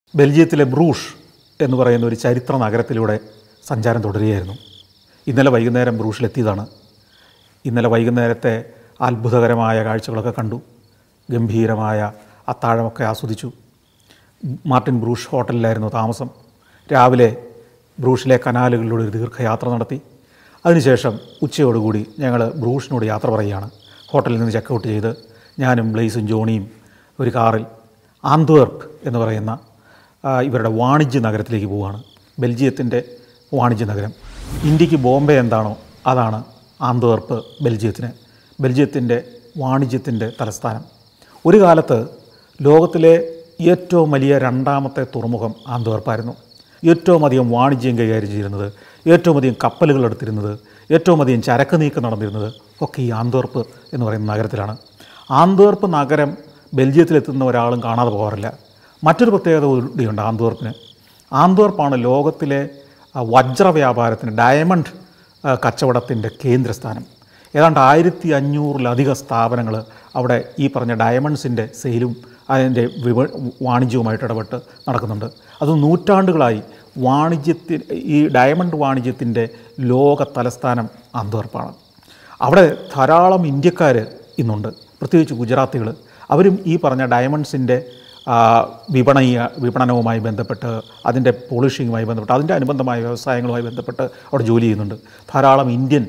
ബെൽജിയത്തിലെ Brugge എന്ന് പറയുന്ന ഒരു ചരിത്ര നഗരത്തിലൂടെ സഞ്ചാരം തുടരുകയായിരുന്നു ഇന്നലെ വൈകുന്നേരം ബ്രൂഷിലെത്തിയതാണ് ഇന്നലെ വൈകുന്നേരത്തെ അത്ഭുതകരമായ കാഴ്ചകളൊക്കെ കണ്ടു ഗംഭീരമായ അത്താഴമൊക്കെ ആസ്വദിച്ചു മാർട്ടിൻ ബ്രൂഷ് ഹോട്ടലിലായിരുന്നു താമസം രാവിലെ ബ്രൂഷിലെ കനാലുകളിലൂടെ ഒരു ദീർഘയാത്ര നടത്തി അതിനുശേഷം ഉച്ചയോടുകൂടി ഞങ്ങൾ ബ്രൂഷിനോട് യാത്ര പറയുകയാണ് ഹോട്ടലിൽ നിന്ന് ചെക്കൗട്ട് ചെയ്ത് ഞാനും ബ്ലേസും ജോണിയും ഒരു കാറിൽ ആന്ത്വേർപ്പ് എന്ന് പറയുന്ന ആ, ഇവരുടെ വാണിജ്യ നഗരത്തിലേക്ക് പോവുകയാണ് ബെൽജിയത്തിൻ്റെ വാണിജ്യ നഗരം ഇന്ത്യക്ക് ബോംബെ എന്താണോ അതാണ് ആന്ത്വേർപ്പ് ബെൽജിയത്തിന് ബെൽജിയത്തിൻ്റെ വാണിജ്യത്തിൻ്റെ തലസ്ഥാനം ഒരു കാലത്ത് ലോകത്തിലെ ഏറ്റവും വലിയ രണ്ടാമത്തെ തുറമുഖം ആന്ത്വേർപ്പായിരുന്നു ഏറ്റവും അധികം വാണിജ്യം കൈകാര്യം ചെയ്യുന്നത് ഏറ്റവും അധികം കപ്പലുകൾ എടുത്തിരുന്നത് ഏറ്റവും അധികം ചരക്ക് നീക്കം നടന്നിരുന്നത് ഒക്കെ ഈ ആന്ത്വേർപ്പ് എന്ന് പറയുന്ന നഗരത്തിലാണ് ആന്ത്വേർപ്പ് നഗരം ബെൽജിയത്തിലെത്തുന്ന ഒരാളും കാണാതെ പോകാറില്ല മറ്റൊരു പ്രത്യേകത കൂടിയുണ്ട് ആന്ത്വേർപ്പിന് ആന്ത്വേർപ്പാണ് ലോകത്തിലെ ആ, വജ്ര വ്യാപാരത്തിന് ഡയമണ്ട് ആ, കച്ചവടത്തിൻ്റെ കേന്ദ്രസ്ഥാനം ഏതാണ്ട് ആയിരത്തി അഞ്ഞൂറിലധികം സ്ഥാപനങ്ങൾ അവിടെ ഈ പറഞ്ഞ ഡയമണ്ട്സിൻ്റെ സെയിലും അതിൻ്റെ വിപ വാണിജ്യവുമായിട്ട് ഇടപെട്ട് നടക്കുന്നുണ്ട് അത് നൂറ്റാണ്ടുകളായി വാണിജ്യത്തിൽ ഈ ഡയമണ്ട് വാണിജ്യത്തിൻ്റെ ലോക തലസ്ഥാനം ആന്ത്വർപ്പാണ് അവിടെ ധാരാളം ഇന്ത്യക്കാർ ഇന്നുണ്ട് പ്രത്യേകിച്ച് ഗുജറാത്തികൾ അവരും ഈ പറഞ്ഞ ഡയമണ്ട്സിൻ്റെ വിപണയ വിപണനവുമായി ബന്ധപ്പെട്ട് അതിൻ്റെ പോളിഷിങ്ങുമായി ബന്ധപ്പെട്ട് അതിൻ്റെ അനുബന്ധമായ വ്യവസായങ്ങളുമായി ബന്ധപ്പെട്ട് അവിടെ ജോലി ചെയ്യുന്നുണ്ട് ധാരാളം ഇന്ത്യൻ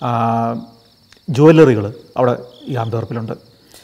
ജ്വല്ലറികൾ അവിടെ ഈ ആന്തോർപ്പിലുണ്ട്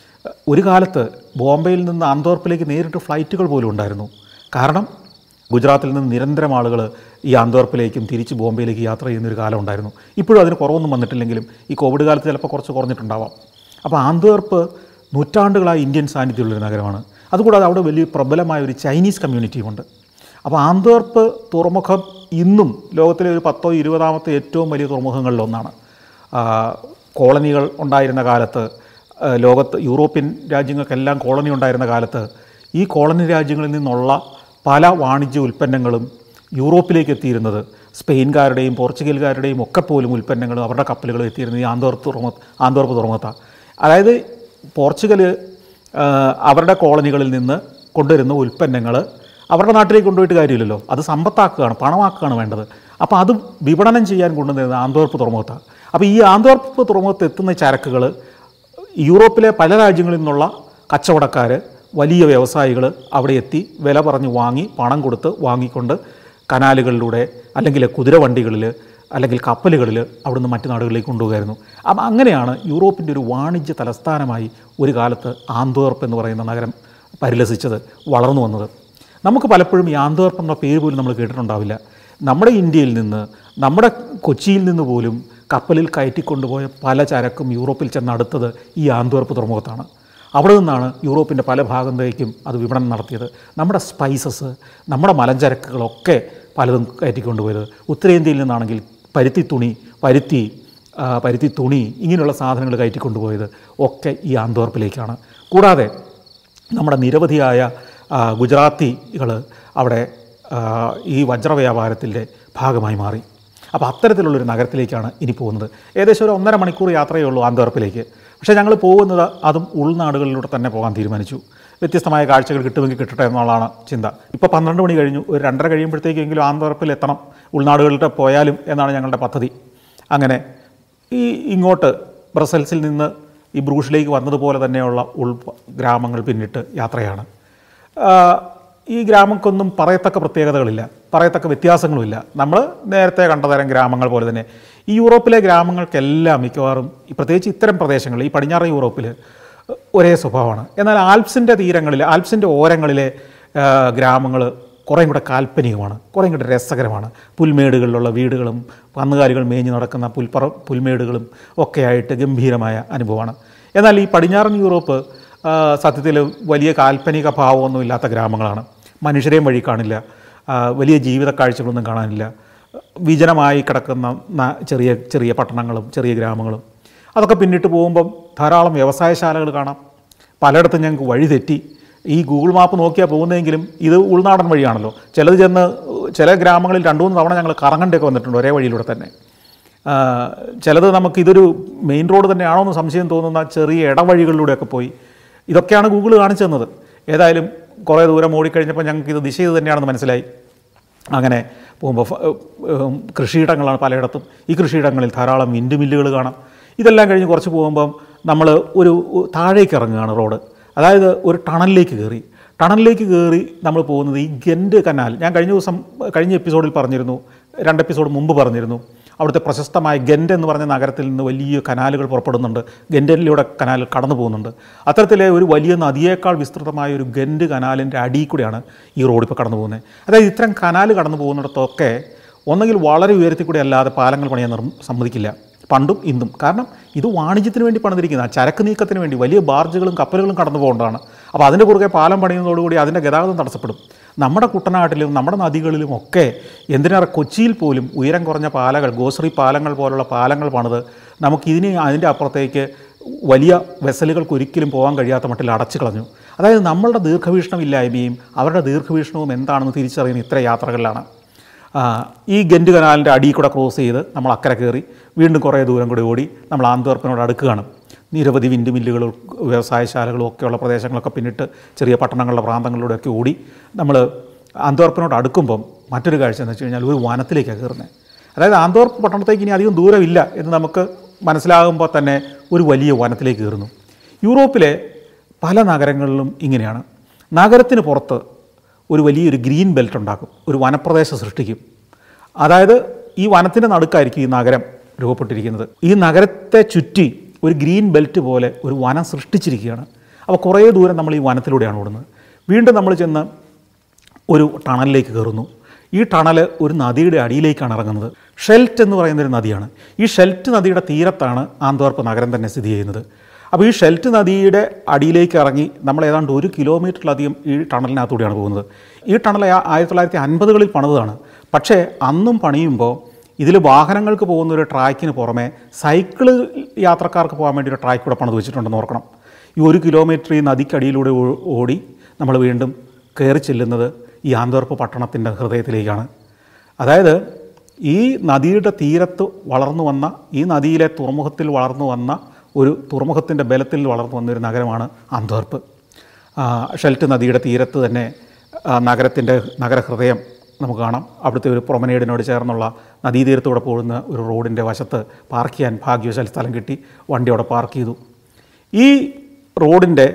ഒരു കാലത്ത് ബോംബെയിൽ നിന്ന് ആന്തോർപ്പിലേക്ക് നേരിട്ട് ഫ്ലൈറ്റുകൾ പോലും ഉണ്ടായിരുന്നു കാരണം ഗുജറാത്തിൽ നിന്ന് നിരന്തരം ആളുകൾ ഈ ആന്തോർപ്പിലേക്കും തിരിച്ച് ബോംബെയിലേക്ക് യാത്ര ചെയ്യുന്ന ഒരു കാലം ഉണ്ടായിരുന്നു ഇപ്പോഴും അതിന് കുറവൊന്നും വന്നിട്ടില്ലെങ്കിലും ഈ കോവിഡ് കാലത്ത് ചിലപ്പോൾ കുറച്ച് കുറഞ്ഞിട്ടുണ്ടാവാം അപ്പോൾ ആന്തോർപ്പ് നൂറ്റാണ്ടുകളായി ഇന്ത്യൻ സാന്നിധ്യമുള്ളൊരു നഗരമാണ് അതുകൂടാതെ അവിടെ വലിയ പ്രബലമായ ഒരു ചൈനീസ് കമ്മ്യൂണിറ്റിയുമുണ്ട് അപ്പോൾ ആന്തോർപ്പ് തുറമുഖം ഇന്നും ലോകത്തിലെ ഒരു പത്തോ ഇരുപതാമത്തെ ഏറ്റവും വലിയ തുറമുഖങ്ങളിലൊന്നാണ് ആ, കോളനികൾ ഉണ്ടായിരുന്ന കാലത്ത് ആ, ലോകത്ത് യൂറോപ്യൻ രാജ്യങ്ങൾക്കെല്ലാം കോളനി ഉണ്ടായിരുന്ന കാലത്ത് ഈ കോളനി രാജ്യങ്ങളിൽ നിന്നുള്ള പല വാണിജ്യ ഉൽപ്പന്നങ്ങളും യൂറോപ്പിലേക്ക് എത്തിയിരുന്നത് സ്പെയിൻകാരുടെയും പോർച്ചുഗൽകാരുടെയും ഒക്കെ പോലും ഉൽപ്പന്നങ്ങളും അവരുടെ കപ്പലുകളും എത്തിയിരുന്നത് ഈ ആന്തോർപ്പ് തുറമുഖ ആന്തോർപ്പ് തുറമുഖത്താണ് അതായത് പോർച്ചുഗൽ ആ, അവരുടെ കോളനികളിൽ നിന്ന് കൊണ്ടുവരുന്ന ഉൽപ്പന്നങ്ങൾ അവരുടെ നാട്ടിലേക്ക് കൊണ്ടുപോയിട്ട് കാര്യമില്ലല്ലോ അത് സമ്പത്താക്കുകയാണ് പണമാക്കുകയാണ് വേണ്ടത് അപ്പോൾ അത് വിപണനം ചെയ്യാൻ കൊണ്ടുവരുന്നത് ആന്തോർപ്പ് തുറമുഖത്താണ് അപ്പോൾ ഈ ആന്തോർപ്പ് തുറമുഖത്ത് എത്തുന്ന ചരക്കുകൾ യൂറോപ്പിലെ പല രാജ്യങ്ങളിൽ നിന്നുള്ള കച്ചവടക്കാർ വലിയ വ്യവസായികൾ അവിടെ എത്തി വില പറഞ്ഞ് വാങ്ങി പണം കൊടുത്ത് വാങ്ങിക്കൊണ്ട് കനാലുകളിലൂടെ അല്ലെങ്കിൽ കുതിരവണ്ടികളിൽ അല്ലെങ്കിൽ കപ്പലുകളിൽ അവിടുന്ന് മറ്റു നാടുകളിലേക്ക് കൊണ്ടുപോകുമായിരുന്നു അപ്പം അങ്ങനെയാണ് യൂറോപ്പിൻ്റെ ഒരു വാണിജ്യ തലസ്ഥാനമായി ഒരു കാലത്ത് ആന്തോർപ്പ് എന്ന് പറയുന്ന നഗരം പരിലസിച്ചത് വളർന്നു വന്നത് നമുക്ക് പലപ്പോഴും ഈ ആന്തോർപ്പ് എന്ന പേര് പോലും നമ്മൾ കേട്ടിട്ടുണ്ടാവില്ല നമ്മുടെ ഇന്ത്യയിൽ നിന്ന് നമ്മുടെ കൊച്ചിയിൽ നിന്ന് പോലും കപ്പലിൽ കയറ്റിക്കൊണ്ടുപോയ പല ചരക്കും യൂറോപ്പിൽ ചെന്നടുത്തത് ഈ ആന്തോർപ്പ് തുറമുഖത്താണ് അവിടെ നിന്നാണ് യൂറോപ്പിൻ്റെ പല ഭാഗത്തേക്കും അത് വിപണനം നടത്തിയത് നമ്മുടെ സ്പൈസസ് നമ്മുടെ മലഞ്ചരക്കുകളൊക്കെ പലതും കയറ്റിക്കൊണ്ടുപോയത് ഉത്തരേന്ത്യയിൽ നിന്നാണെങ്കിൽ പരുത്തി തുണി പരുത്തി ആ, പരുത്തി തുണി ഇങ്ങനെയുള്ള സാധനങ്ങൾ കയറ്റിക്കൊണ്ടുപോയത് ഒക്കെ ഈ ആന്തോർപ്പിലേക്കാണ് കൂടാതെ നമ്മുടെ നിരവധിയായ ആ, ഗുജറാത്തികൾ അവിടെ ആ, ഈ വജ്ര വ്യാപാരത്തിൻ്റെ ഭാഗമായി മാറി അപ്പോൾ അത്തരത്തിലുള്ളൊരു നഗരത്തിലേക്കാണ് ഇനി പോകുന്നത് ഏകദേശം ഒരു ഒന്നര മണിക്കൂർ യാത്രയേ ഉള്ളൂ ആന്തോർപ്പിലേക്ക് പക്ഷേ ഞങ്ങൾ പോകുന്നത് അതും ഉൾനാടുകളിലൂടെ തന്നെ പോകാൻ തീരുമാനിച്ചു വ്യത്യസ്തമായ കാഴ്ചകൾ കിട്ടുമെങ്കിൽ കിട്ടട്ടെ എന്നുള്ളതാണ് ചിന്ത ഇപ്പോൾ പന്ത്രണ്ട് മണി കഴിഞ്ഞു ഒരു രണ്ടര കഴിയുമ്പോഴത്തേക്കെങ്കിലും ആന്തോർപ്പിൽ എത്തണം ഉൾനാടുകളിലൂടെ പോയാലും എന്നാണ് ഞങ്ങളുടെ പദ്ധതി അങ്ങനെ ഈ ഇങ്ങോട്ട് ബ്രസൽസിൽ നിന്ന് ഈ ബ്രൂഷിലേക്ക് വന്നതുപോലെ തന്നെയുള്ള ഉൾ ഗ്രാമങ്ങൾ പിന്നിട്ട് യാത്രയാണ് ആ, ഈ ഗ്രാമങ്ങൾക്കൊന്നും പറയത്തക്ക പ്രത്യേകതകളില്ല പറയത്തക്ക വ്യത്യാസങ്ങളുമില്ല നമ്മൾ നേരത്തെ കണ്ട തരം ഗ്രാമങ്ങൾ പോലെ തന്നെ ഈ യൂറോപ്പിലെ ഗ്രാമങ്ങൾക്കെല്ലാം മിക്കവാറും ഈ പ്രത്യേകിച്ച് ഇത്തരം പ്രദേശങ്ങളിൽ ഈ പടിഞ്ഞാറൻ യൂറോപ്പിൽ ഒരേ സ്വഭാവമാണ് എന്നാൽ ആൽപ്സിൻ്റെ തീരങ്ങളിൽ ആൽപ്സിൻ്റെ ഓരങ്ങളിലെ ഗ്രാമങ്ങൾ കുറേയും കൂടെ കാൽപ്പനികമാണ് കുറേയും കൂടെ രസകരമാണ് പുൽമേടുകളിലുള്ള വീടുകളും കന്നുകാലികൾ മേഞ്ഞ് നടക്കുന്ന പുൽപ്പറ പുൽമേടുകളും ഒക്കെ ആയിട്ട് ഗംഭീരമായ അനുഭവമാണ് എന്നാൽ ഈ പടിഞ്ഞാറൻ യൂറോപ്പ് ആ, സത്യത്തിൽ വലിയ കാൽപ്പനിക ഭാവമൊന്നും ഇല്ലാത്ത ഗ്രാമങ്ങളാണ് മനുഷ്യരെയും വഴി കാണില്ല ആ, വലിയ ജീവിത കാഴ്ചകളൊന്നും കാണാനില്ല വിജനമായി കിടക്കുന്ന ന- ചെറിയ ചെറിയ പട്ടണങ്ങളും ചെറിയ ഗ്രാമങ്ങളും അതൊക്കെ പിന്നിട്ട് പോകുമ്പം ധാരാളം വ്യവസായശാലകൾ കാണാം പലയിടത്തും ഞങ്ങൾക്ക് വഴി തെറ്റി ഈ ഗൂഗിൾ മാപ്പ് നോക്കിയാൽ പോകുന്നതെങ്കിലും ഇത് ഉൾനാടൻ വഴിയാണല്ലോ ചിലത് ചെന്ന് ചില ഗ്രാമങ്ങളിൽ രണ്ടു മൂന്ന് തവണ ഞങ്ങൾ കറങ്ങണ്ടൊക്കെ വന്നിട്ടുണ്ട് ഒരേ വഴിയിലൂടെ തന്നെ ആ, ചിലത് നമുക്ക് ഇതൊരു മെയിൻ റോഡ് തന്നെയാണോ എന്ന് സംശയം തോന്നുന്ന ചെറിയ ഇടവഴികളിലൂടെയൊക്കെ പോയി ഇതൊക്കെയാണ് ഗൂഗിൾ കാണിച്ചു തന്നത് ഏതായാലും കുറേ ദൂരം ഓടിക്കഴിഞ്ഞപ്പോൾ ഞങ്ങൾക്ക് ഇത് ദിശ ഇത് തന്നെയാണെന്ന് മനസ്സിലായി അങ്ങനെ പോകുമ്പോൾ ഫ- ഏഹ് കൃഷിയിടങ്ങളാണ് പലയിടത്തും ഈ കൃഷിയിടങ്ങളിൽ ധാരാളം വിൻഡ് മില്ലുകൾ കാണാം ഇതെല്ലാം കഴിഞ്ഞ് കുറച്ച് പോകുമ്പം നമ്മൾ ഒരു താഴേക്ക് ഇറങ്ങുകയാണ് റോഡ് അതായത് ഒരു ടണലിലേക്ക് കയറി ടണലിലേക്ക് കയറി നമ്മൾ പോകുന്നത് ഈ ഗെൻഡ് കനാൽ ഞാൻ കഴിഞ്ഞ ദിവസം കഴിഞ്ഞ എപ്പിസോഡിൽ പറഞ്ഞിരുന്നു രണ്ട് എപ്പിസോഡ് മുമ്പ് പറഞ്ഞിരുന്നു അവിടുത്തെ പ്രശസ്തമായ ഗെൻഡ് എന്ന് പറഞ്ഞ നഗരത്തിൽ നിന്ന് വലിയ കനാലുകൾ പുറപ്പെടുന്നുണ്ട് ഗെൻഡനിലൂടെ കനാൽ കടന്നു പോകുന്നുണ്ട് അത്തരത്തിലെ ഒരു വലിയ നദിയേക്കാൾ വിസ്തൃതമായ ഒരു ഗെൻഡ് കനാലിൻ്റെ അടിയിൽ കൂടെയാണ് ഈ റോഡ് ഇപ്പോൾ കടന്നു പോകുന്നത് അതായത് ഇത്തരം കനാൽ കടന്നു പോകുന്നിടത്തൊക്കെ ഒന്നെങ്കിൽ വളരെ ഉയരത്തിൽ കൂടി അല്ലാതെ പാലങ്ങൾ പണിയാൻ നിർ സമ്മതിക്കില്ല പണ്ടും ഇന്നും കാരണം ഇത് വാണിജ്യത്തിന് വേണ്ടി പണിതിരിക്കുന്ന ചരക്ക് നീക്കത്തിന് വേണ്ടി വലിയ ബാർജുകളും കപ്പലുകളും കടന്നു പോകേണ്ടതാണ് അപ്പോൾ അതിൻ്റെ കുറുകെ പാലം പണിയുന്നതോടുകൂടി അതിൻ്റെ ഗതാഗതം തടസ്സപ്പെടും നമ്മുടെ കുട്ടനാട്ടിലും നമ്മുടെ നദികളിലും ഒക്കെ എന്തിനേറെ കൊച്ചിയിൽ പോലും ഉയരം കുറഞ്ഞ പാലങ്ങൾ ഗോശ്രീ പാലങ്ങൾ പോലുള്ള പാലങ്ങൾ പണിത് നമുക്കിതിന് അതിൻ്റെ അപ്പുറത്തേക്ക് വലിയ വെസലുകൾക്ക് ഒരിക്കലും പോകാൻ കഴിയാത്ത മട്ടിൽ അടച്ചു കളഞ്ഞു അതായത് നമ്മളുടെ ദീർഘവീക്ഷണമില്ലായ്മയും അവരുടെ ദീർഘവീക്ഷണവും എന്താണെന്ന് തിരിച്ചറിയുന്ന ഇത്ര യാത്രകളിലാണ് ആ, ഈ ഗെൻഡ് കനാലിൻ്റെ അടിയിൽ കൂടെ ക്രോസ് ചെയ്ത് നമ്മൾ അക്കരെ കയറി വീണ്ടും കുറേ ദൂരം കൂടി ഓടി നമ്മൾ ആന്തോർപ്പിനോട് അടുക്കുകയാണ് നിരവധി വിൻഡ് മില്ലുകളും വ്യവസായശാലകളും ഒക്കെയുള്ള പ്രദേശങ്ങളൊക്കെ പിന്നിട്ട് ചെറിയ പട്ടണങ്ങളുടെ പ്രാന്തങ്ങളിലൂടെയൊക്കെ ഓടി നമ്മൾ ആന്തോർപ്പിനോട് അടുക്കുമ്പം മറ്റൊരു കാഴ്ച എന്ന് വെച്ച് കഴിഞ്ഞാൽ ഒരു വനത്തിലേക്കാണ് കയറുന്നത് അതായത് ആന്തോർപ്പ് പട്ടണത്തേക്ക് ഇനി അധികം ദൂരമില്ല എന്ന് നമുക്ക് മനസ്സിലാകുമ്പോൾ തന്നെ ഒരു വലിയ വനത്തിലേക്ക് കയറുന്നു യൂറോപ്പിലെ പല നഗരങ്ങളിലും ഇങ്ങനെയാണ് നഗരത്തിന് പുറത്ത് ഒരു വലിയൊരു ഗ്രീൻ ബെൽറ്റ് ഉണ്ടാക്കും ഒരു വനപ്രദേശം സൃഷ്ടിക്കും അതായത് ഈ വനത്തിൻ്റെ നടുക്കായിരിക്കും ഈ നഗരം രൂപപ്പെട്ടിരിക്കുന്നത് ഈ നഗരത്തെ ചുറ്റി ഒരു ഗ്രീൻ ബെൽറ്റ് പോലെ ഒരു വനം സൃഷ്ടിച്ചിരിക്കുകയാണ് അപ്പോൾ കുറേ ദൂരം നമ്മൾ ഈ വനത്തിലൂടെയാണ് ഓടുന്നത് വീണ്ടും നമ്മൾ ചെന്ന് ഒരു ടണലിലേക്ക് കയറുന്നു ഈ ടണൽ ഒരു നദിയുടെ അടിയിലേക്കാണ് ഇറങ്ങുന്നത് ഷെൽറ്റ് എന്ന് പറയുന്ന ഒരു നദിയാണ് ഈ ഷെൽറ്റ് നദിയുടെ തീരത്താണ് ആന്തോർപ്പ് നഗരം തന്നെ സ്ഥിതി ചെയ്യുന്നത് അപ്പോൾ ഈ ഷെൽറ്റ് നദിയുടെ അടിയിലേക്ക് ഇറങ്ങി നമ്മൾ ഏതാണ്ട് ഒരു കിലോമീറ്ററിലധികം ഈ ടണലിനകത്തൂടെയാണ് പോകുന്നത് ഈ ടണൽ ആ- ആയിരത്തി തൊള്ളായിരത്തി അൻപതുകളിൽ പണിതതാണ് പക്ഷേ അന്നും പണിയുമ്പോൾ ഇതിൽ വാഹനങ്ങൾക്ക് പോകുന്ന ഒരു ട്രാക്കിന് പുറമെ സൈക്കിള് യാത്രക്കാർക്ക് പോകാൻ വേണ്ടി ഒരു ട്രാക്ക് കൂടെ പണിത് വെച്ചിട്ടുണ്ടെന്ന് ഓർക്കണം ഈ ഒരു കിലോമീറ്റർ ഈ നദിക്കടിയിലൂടെ ഓ- ഓടി നമ്മൾ വീണ്ടും കയറി ചെല്ലുന്നത് ഈ ആന്തോർപ്പ് പട്ടണത്തിൻ്റെ ഹൃദയത്തിലേക്കാണ് അതായത് ഈ നദിയുടെ തീരത്ത് വളർന്നു വന്ന ഈ നദിയിലെ തുറമുഖത്തിൽ വളർന്നു വന്ന ഒരു തുറമുഖത്തിൻ്റെ ബലത്തിൽ വളർന്നു വന്ന ഒരു നഗരമാണ് ആന്തോർപ്പ് ആ, ഷെൽറ്റ് നദിയുടെ തീരത്ത് തന്നെ നഗരത്തിൻ്റെ നഗരഹൃദയം നമുക്ക് കാണാം അവിടുത്തെ ഒരു പ്രൊമനേഡിനോട് ചേർന്നുള്ള നദീതീരത്തൂടെ പോകുന്ന ഒരു റോഡിൻ്റെ വശത്ത് പാർക്ക് ചെയ്യാൻ ഭാഗ്യവശാൽ സ്ഥലം കിട്ടി വണ്ടി അവിടെ പാർക്ക് ചെയ്തു ഈ റോഡിൻ്റെ